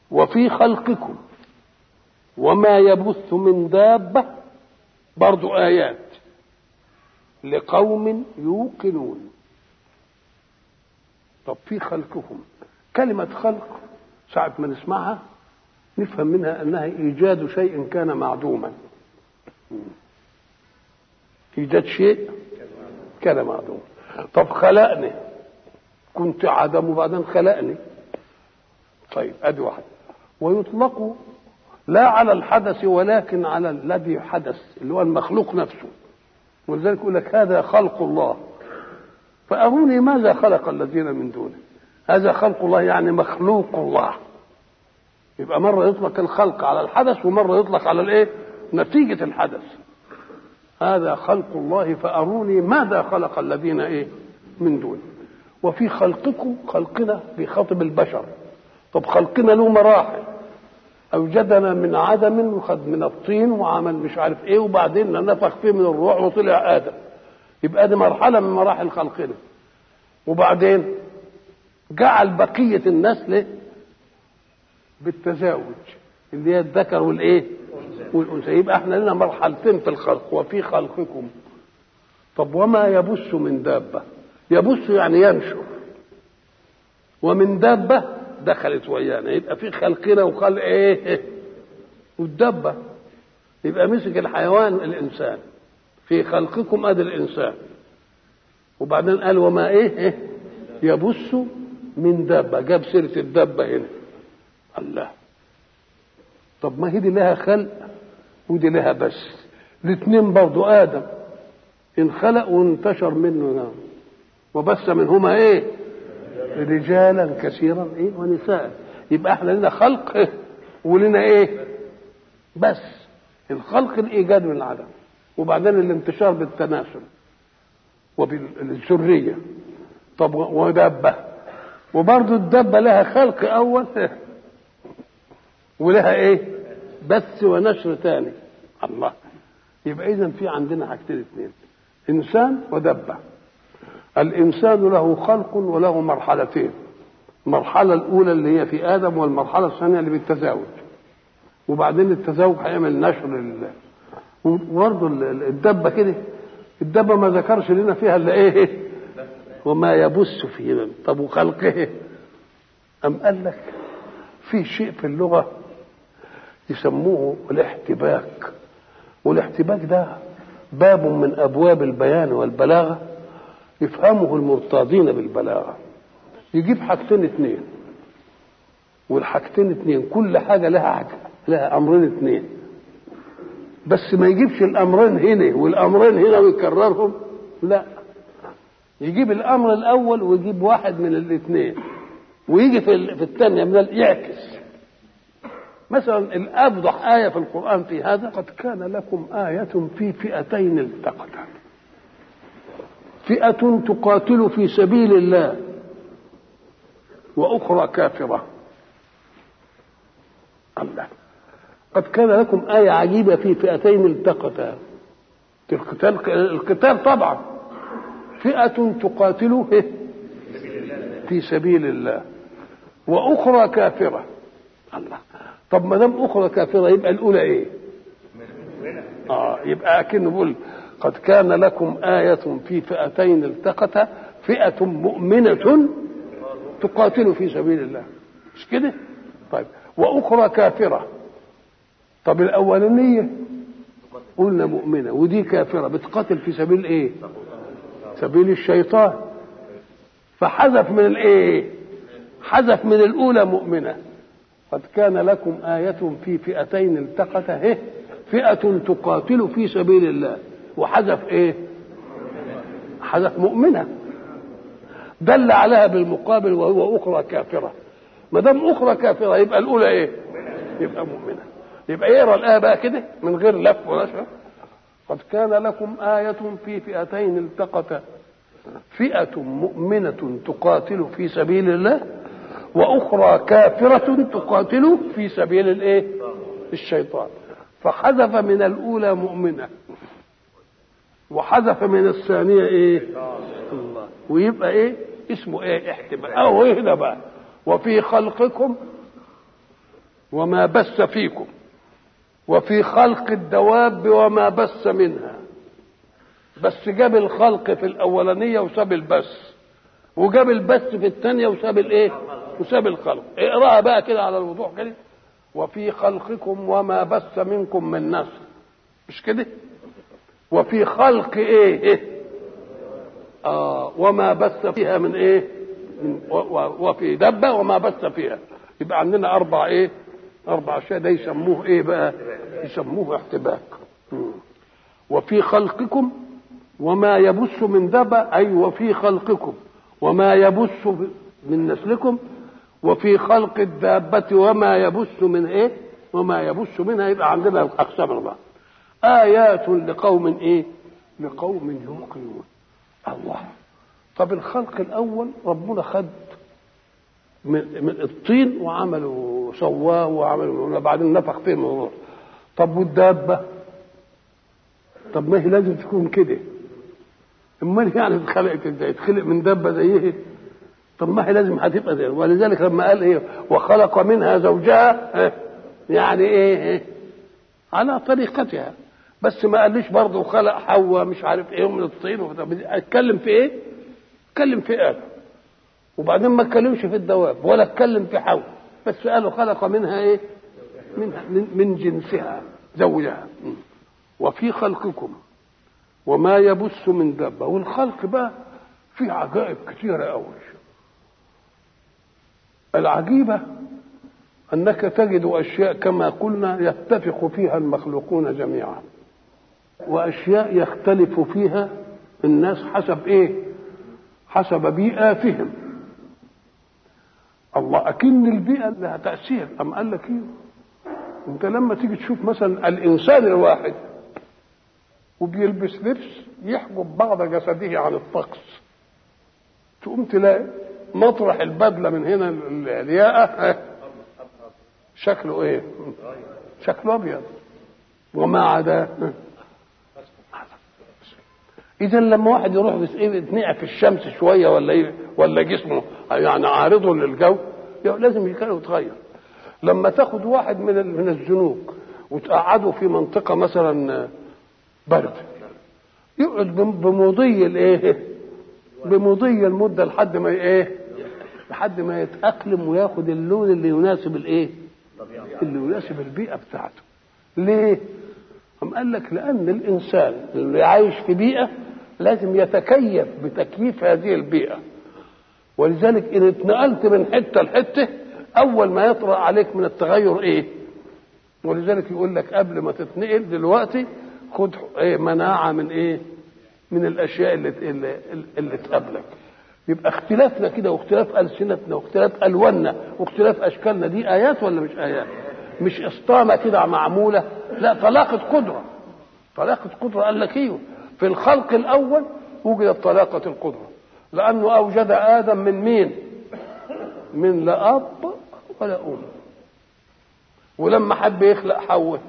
وفي خلقكم وما يبث من دابة برضو آيات لقوم يوقنون طب في خلقكم كلمة خلق ساعة ما نسمعها نفهم منها أنها إيجاد شيء كان معدوما إيجاد شيء كان معدوما طب خلقني كنت عدم وبعدين خلقني طيب ادي واحد ويطلق لا على الحدث ولكن على الذي حدث اللي هو المخلوق نفسه ولذلك يقول لك هذا خلق الله فأروني ماذا خلق الذين من دونه هذا خلق الله يعني مخلوق الله يبقى مرة يطلق الخلق على الحدث ومرة يطلق على الايه نتيجة الحدث هذا خلق الله فأروني ماذا خلق الذين ايه من دونه وفي خلقكم خلقنا بخاطب البشر طب خلقنا له مراحل اوجدنا من عدم وخد من الطين وعمل مش عارف ايه وبعدين نفخ فيه من الروح وطلع ادم يبقى دي مرحله من مراحل خلقنا وبعدين جعل بقيه النسل بالتزاوج اللي هي الذكر والايه والانثى يبقى احنا لنا مرحلتين في الخلق وفي خلقكم طب وما يبث من دابه يبث يعني ينشر ومن دابه دخلت ويانا يبقى في خلقنا وخلق ايه والدبه يبقى مسك الحيوان الانسان في خلقكم ادي الانسان وبعدين قال وما ايه, إيه؟ يبث من دابه جاب سيره الدبه هنا الله طب ما هي دي لها خلق ودي لها بس الاثنين برضو ادم انخلق وانتشر منه وبث منهما ايه رجالا كثيرا ايه ونساء يبقى احنا لنا خلق إيه؟ ولنا ايه بس الخلق الايجاد من العدم وبعدين الانتشار بالتناسل وبالذريه طب ودبه وبرضه الدبه لها خلق اول ولها ايه بث ونشر ثاني الله يبقى اذا في عندنا حاجتين اثنين انسان ودبه الانسان له خلق وله مرحلتين المرحله الاولى اللي هي في ادم والمرحله الثانيه اللي بالتزاوج وبعدين التزاوج هيعمل نشر لله وبرضه الدبه كده الدبه ما ذكرش لنا فيها الا ايه وما يبث فيه طب وخلقه ام قال لك في شيء في اللغه يسموه الاحتباك والاحتباك ده باب من ابواب البيان والبلاغه يفهمه المرتاضين بالبلاغه يجيب حاجتين اتنين والحاجتين اتنين كل حاجه لها حاجه لها امرين اتنين بس ما يجيبش الامرين هنا والامرين هنا ويكررهم لا يجيب الامر الاول ويجيب واحد من الاثنين ويجي في في الثانيه من يعكس مثلا الافضح ايه في القران في هذا قد كان لكم ايه في فئتين التقتا فئه تقاتل في سبيل الله واخرى كافره الله قد كان لكم آية عجيبة في فئتين التقتا القتال القتال طبعا فئة تقاتل في سبيل الله وأخرى كافرة الله طب ما دام أخرى كافرة يبقى الأولى إيه؟ آه يبقى أكنه بيقول قد كان لكم آية في فئتين التقتا فئة مؤمنة تقاتل في سبيل الله مش كده؟ طيب وأخرى كافرة طب الأولانية قلنا مؤمنة ودي كافرة بتقاتل في سبيل إيه؟ سبيل الشيطان فحذف من الإيه؟ حذف من الأولى مؤمنة قد كان لكم آية في فئتين التقتا إيه؟ فئة تقاتل في سبيل الله وحذف إيه؟ حذف مؤمنة دل عليها بالمقابل وهو أخرى كافرة ما دام أخرى كافرة يبقى الأولى إيه؟ يبقى مؤمنة يبقى يقرا الايه بقى كده من غير لف ولا شيء قد كان لكم آية في فئتين التقتا فئة مؤمنة تقاتل في سبيل الله وأخرى كافرة تقاتل في سبيل الإيه؟ الشيطان فحذف من الأولى مؤمنة وحذف من الثانية إيه؟ الله ويبقى إيه؟ اسمه إيه؟ احتمال أو هنا بقى وفي خلقكم وما بث فيكم وفي خلق الدواب وما بث منها بس جاب الخلق في الاولانيه وساب البث وجاب البث في الثانيه وساب الايه وساب الخلق اقراها بقى كده على الوضوح كده وفي خلقكم وما بث منكم من نفس مش كده وفي خلق ايه, إيه؟ آه وما بث فيها من ايه من وفي دبه وما بث فيها يبقى عندنا اربع ايه اربع اشياء ده يسموه ايه بقى يسموه احتباك وفي خلقكم وما يبث من دبه اي وفي خلقكم وما يبث من نسلكم وفي خلق الدابة وما يبث من ايه وما يبث منها يبقى عندنا اقسام الله آيات لقوم ايه لقوم يوقنون الله طب الخلق الاول ربنا خد من, من الطين وعمله سواه وعمله وبعدين نفخ فيه من الروح طب والدابه طب ما هي لازم تكون كده امال يعني اتخلقت ازاي اتخلق من دابه زي ايه طب ما هي لازم هتبقى زي ولذلك لما قال ايه وخلق منها زوجها إيه؟ يعني ايه, إيه على طريقتها بس ما قاليش برضه خلق حواء مش عارف ايه من الطين اتكلم في ايه اتكلم في ادم وبعدين ما اتكلمش في الدواب ولا اتكلم في حواء بس قالوا خلق منها ايه منها من, من جنسها زوجها وفي خلقكم وما يبث من دابه والخلق بقى فيه عجائب كثيره قوي العجيبه انك تجد اشياء كما قلنا يتفق فيها المخلوقون جميعا واشياء يختلف فيها الناس حسب ايه حسب بيئاتهم الله اكن البيئه لها تاثير ام قال لك ايه انت لما تيجي تشوف مثلا الانسان الواحد وبيلبس لبس يحجب بعض جسده عن الطقس تقوم تلاقي مطرح البدله من هنا الياقه شكله ايه شكله ابيض وما عداه اذا لما واحد يروح يتنقع في الشمس شويه ولا ايه ولا جسمه يعني عارضه للجو لازم يتغير لما تاخد واحد من من الزنوج وتقعده في منطقه مثلا برد يقعد بمضي الايه بمضي المده لحد ما ايه لحد ما يتاقلم وياخد اللون اللي يناسب الايه اللي يناسب البيئه بتاعته ليه هم قال لك لان الانسان اللي عايش في بيئه لازم يتكيف بتكييف هذه البيئه ولذلك ان اتنقلت من حته لحته اول ما يطرا عليك من التغير ايه ولذلك يقول لك قبل ما تتنقل دلوقتي خد ايه مناعه من ايه من الاشياء اللي اللي, اللي تقابلك يبقى اختلافنا كده واختلاف السنتنا واختلاف الواننا واختلاف اشكالنا دي ايات ولا مش ايات مش اسطامه كده معموله لا طلاقه قدره طلاقه قدره قال لك ايه في الخلق الاول وجدت طلاقه القدره لانه اوجد ادم من مين من لا اب ولا ام ولما حب يخلق حواء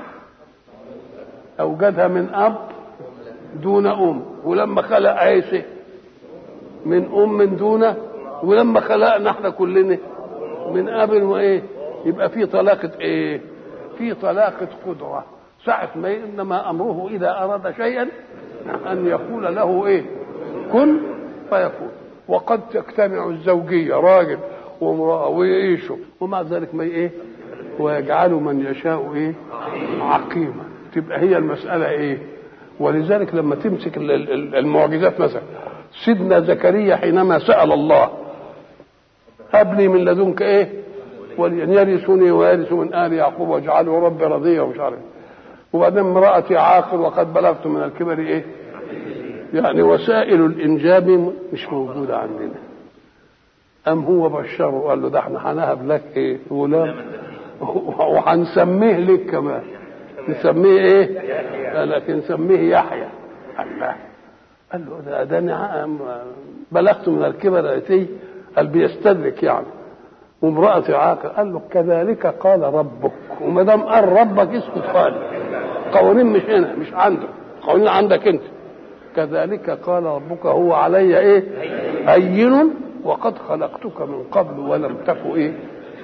اوجدها من اب دون ام ولما خلق عيسى من ام دون ولما خلقنا احنا كلنا من اب وايه يبقى في طلاقه ايه في طلاقه قدره ساعة ما انما امره اذا اراد شيئا ان يقول له ايه كن فيكون وقد تجتمع الزوجيه راجل وامراه ويعيشوا ومع ذلك ما ايه ويجعل من يشاء ايه عقيما تبقى هي المساله ايه ولذلك لما تمسك المعجزات مثلا سيدنا زكريا حينما سال الله هب لي من لدنك ايه وليا يرثني ويرث من ال يعقوب واجعله ربي رضيا ومش عارف وبعدين امرأتي عاقل وقد بلغت من الكبر ايه يعني وسائل الانجاب مش موجودة عندنا ام هو بشره وقال له ده احنا هنهب لك ايه غلام وهنسميه لك كمان نسميه ايه قال لك نسميه يحيى الله قال له ده ده أنا بلغت من الكبر اتي قال بيستدرك يعني وامرأتي عاقل قال له كذلك قال ربك وما دام قال ربك اسكت خالص قوانين مش هنا مش عندك قوانين عندك انت كذلك قال ربك هو علي ايه هين وقد خلقتك من قبل ولم تك ايه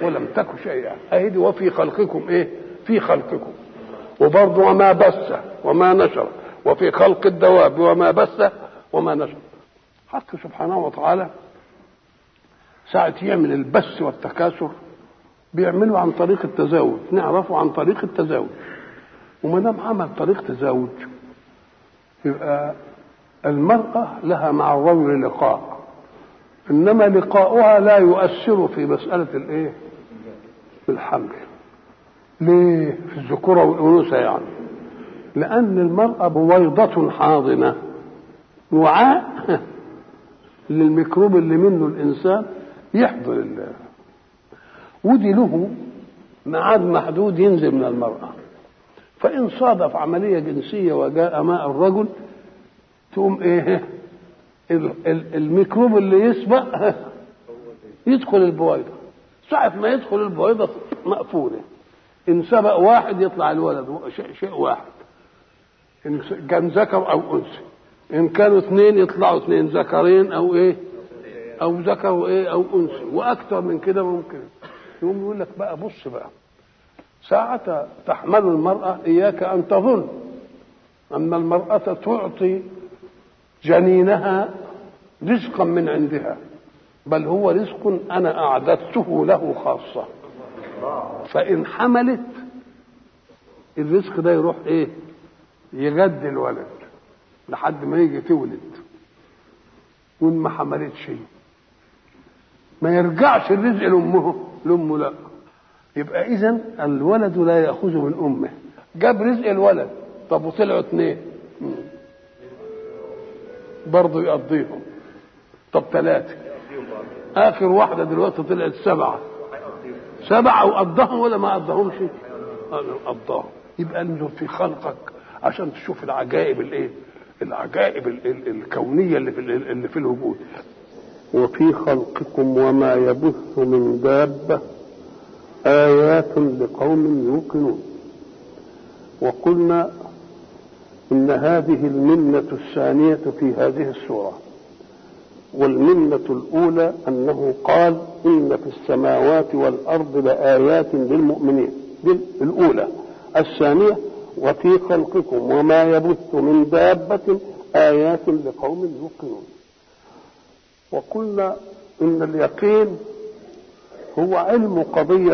ولم تك شيئا اهدي وفي خلقكم ايه في خلقكم وبرضه وما بث وما نشر وفي خلق الدواب وما بث وما نشر حق سبحانه وتعالى ساعة يعمل البث والتكاثر بيعمله عن طريق التزاوج نعرفه عن طريق التزاوج وما دام عمل طريق تزاوج يبقى المرأة لها مع الرجل لقاء إنما لقاؤها لا يؤثر في مسألة الإيه؟ الحمل ليه؟ في الذكورة والأنوثة يعني لأن المرأة بويضة حاضنة وعاء للميكروب اللي منه الإنسان يحضر الله ودي له ميعاد محدود ينزل من المرأة فإن صادف عملية جنسية وجاء ماء الرجل تقوم إيه الميكروب اللي يسبق يدخل البويضة ساعة ما يدخل البويضة مقفولة إن سبق واحد يطلع الولد شيء, شيء واحد إن كان ذكر أو أنثى إن كانوا اثنين يطلعوا اثنين ذكرين أو إيه أو ذكر وإيه أو أنثى وأكثر من كده ممكن يقوم يقول لك بقى بص بقى ساعة تحمل المرأة إياك أن تظن أن المرأة تعطي جنينها رزقا من عندها بل هو رزق أنا أعددته له خاصة فإن حملت الرزق ده يروح إيه يغذي الولد لحد ما يجي تولد وإن ما حملتش ما يرجعش الرزق لأمه لأمه لا يبقى إذا الولد لا يأخذ من أمه جاب رزق الولد طب وطلعوا اثنين برضه يقضيهم طب ثلاثة آخر واحدة دلوقتي طلعت سبعة سبعة وقضاهم ولا ما قضاهمش؟ قضاهم يبقى انزل في خلقك عشان تشوف العجائب الايه؟ العجائب ال ال الكونية اللي في اللي في الوجود وفي خلقكم وما يبث من دابة آيات لقوم يوقنون وقلنا إن هذه المنة الثانية في هذه السورة والمنة الأولى أنه قال إن في السماوات والأرض لآيات للمؤمنين دي الأولى الثانية وفي خلقكم وما يبث من دابة آيات لقوم يوقنون وقلنا إن اليقين هو علم قضية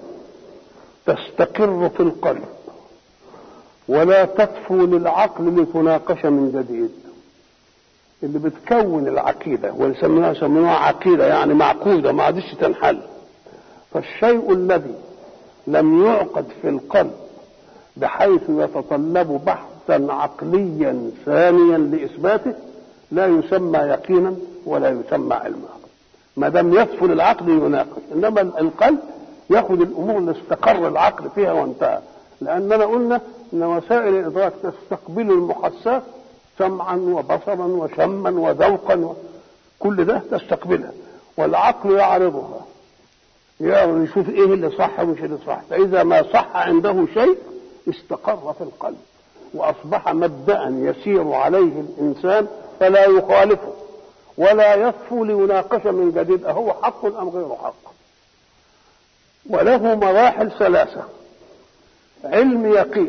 تستقر في القلب ولا تطفو للعقل لتناقش من جديد اللي بتكون العقيده ويسموها يسموها عقيده يعني معقوده ما عادش تنحل فالشيء الذي لم يعقد في القلب بحيث يتطلب بحثا عقليا ثانيا لاثباته لا يسمى يقينا ولا يسمى علما ما دام يطفو للعقل يناقش انما القلب ياخذ الامور اللي استقر العقل فيها وانتهى لاننا قلنا ان وسائل الادراك تستقبل المحسات سمعا وبصرا وشما وذوقا كل ده تستقبلها والعقل يعرضها يعرض يشوف ايه اللي صح ومش اللي صح فاذا ما صح عنده شيء استقر في القلب واصبح مبدا يسير عليه الانسان فلا يخالفه ولا يصفو ليناقش من جديد أهو حق أم غير حق وله مراحل ثلاثة علم يقين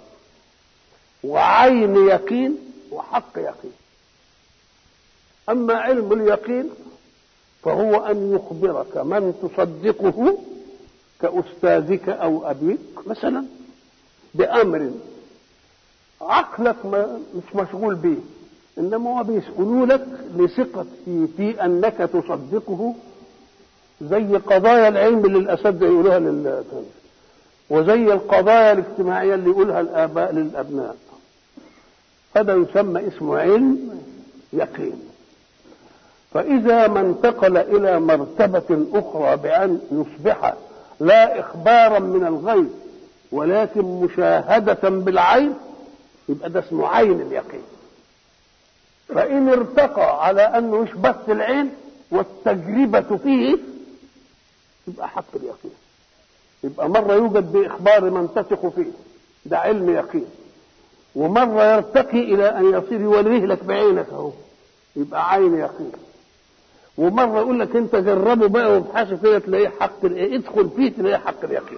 وعين يقين وحق يقين أما علم اليقين فهو أن يخبرك من تصدقه كأستاذك أو أبيك مثلا بأمر عقلك ما مش مشغول به انما هو بيسالوا لك لثقة في, في انك تصدقه زي قضايا العلم اللي الاساتذه يقولوها لل وزي القضايا الاجتماعيه اللي يقولها الاباء للابناء هذا يسمى اسمه علم يقين فاذا ما انتقل الى مرتبه اخرى بان يصبح لا اخبارا من الغيب ولكن مشاهده بالعين يبقى ده اسمه عين اليقين فإن ارتقى على أنه مش بس العين والتجربة فيه يبقى حق اليقين يبقى مرة يوجد بإخبار من تثق فيه ده علم يقين ومرة يرتقي إلى أن يصير يوريه لك بعينك أهو يبقى عين يقين ومره يقول لك انت جربه بقى وابحثوا فيه تلاقيه حق الايه ادخل فيه تلاقيه حق اليقين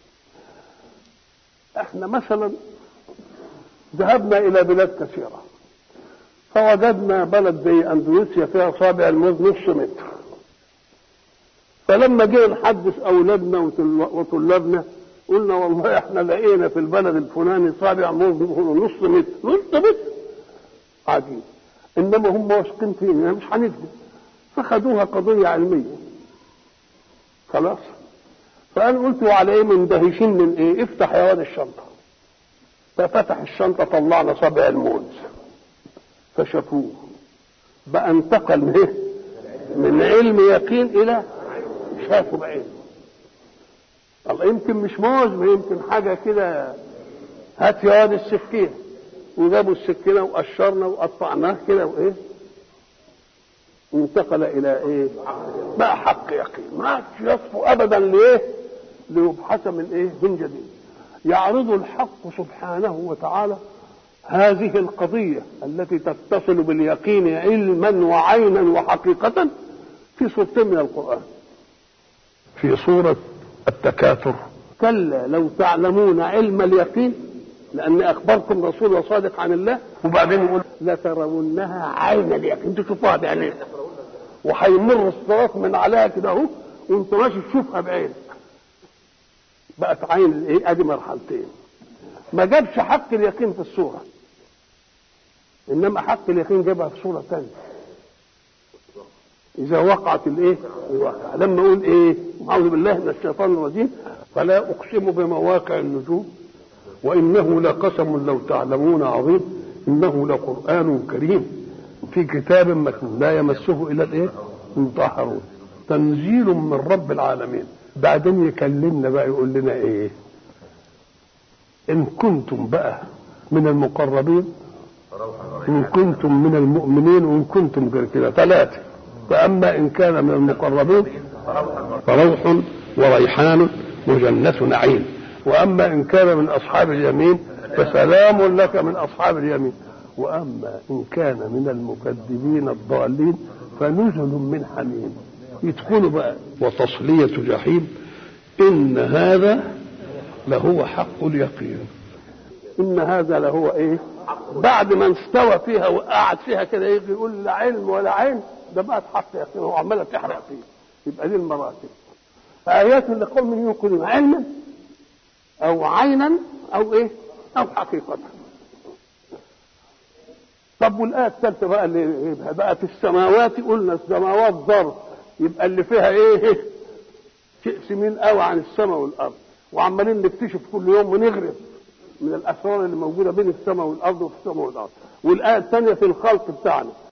احنا مثلا ذهبنا الى بلاد كثيره فوجدنا بلد زي اندونيسيا فيها صابع الموز نص متر فلما جينا نحدث اولادنا وطلابنا قلنا والله احنا لقينا في البلد الفلاني صابع موز نص متر نص متر عجيب انما هم واثقين فينا مش هنكذب فخدوها قضيه علميه خلاص فانا قلت وعلى ايه مندهشين من ايه افتح يا واد الشنطه ففتح الشنطه طلعنا صابع الموز فشافوه بقى انتقل من ايه من علم يقين الى شافوا بعينه الله يمكن مش موز ما يمكن حاجه كده هات يا واد السكين وجابوا السكينه وقشرنا وقطعناه كده وايه انتقل الى ايه بقى حق يقين ما يصفو ابدا لايه ليبحث من ايه من جديد يعرض الحق سبحانه وتعالى هذه القضية التي تتصل باليقين علما وعينا وحقيقة في سورتين من القرآن في سورة التكاثر كلا لو تعلمون علم اليقين لأني أخبركم رسول صادق عن الله وبعدين يقول لترونها عين اليقين تشوفوها بعينيك وهيمر الصراط من عليها كده اهو وانت ماشي تشوفها بعينك بقت عين الايه ادي مرحلتين ما جابش حق اليقين في الصوره انما حق اليقين جابها في صوره ثانيه اذا وقعت الايه الواقع لما اقول ايه اعوذ بالله من الشيطان الرجيم فلا اقسم بمواقع النجوم وانه لقسم لو تعلمون عظيم انه لقران كريم في كتاب مكنون لا يمسه الا الايه المطهرون تنزيل من رب العالمين بعدين يكلمنا بقى يقول لنا ايه ان كنتم بقى من المقربين ان كنتم من المؤمنين وان كنتم غير كده ثلاثه فاما ان كان من المقربين فروح وريحان وجنة نعيم واما ان كان من اصحاب اليمين فسلام لك من اصحاب اليمين واما ان كان من المكذبين الضالين فنزل من حميم يدخلوا بقى وتصلية جحيم إن هذا لهو حق اليقين إن هذا لهو إيه بعد ما استوى فيها وقعد فيها كده يجي يقول لا علم ولا عين ده بقت حق يقين هو عمالة تحرق فيه يبقى دي المراتب آيات لقوم يوقنون علما أو عينا أو إيه أو حقيقة طب والآية الثالثة بقى اللي بقى في السماوات قلنا السماوات ظرف يبقى اللي فيها ايه شيء سمين قوي عن السماء والارض وعمالين نكتشف كل يوم ونغرف من الاسرار اللي موجوده بين السماء والارض وفي السماء والارض والايه الثانيه في الخلق بتاعنا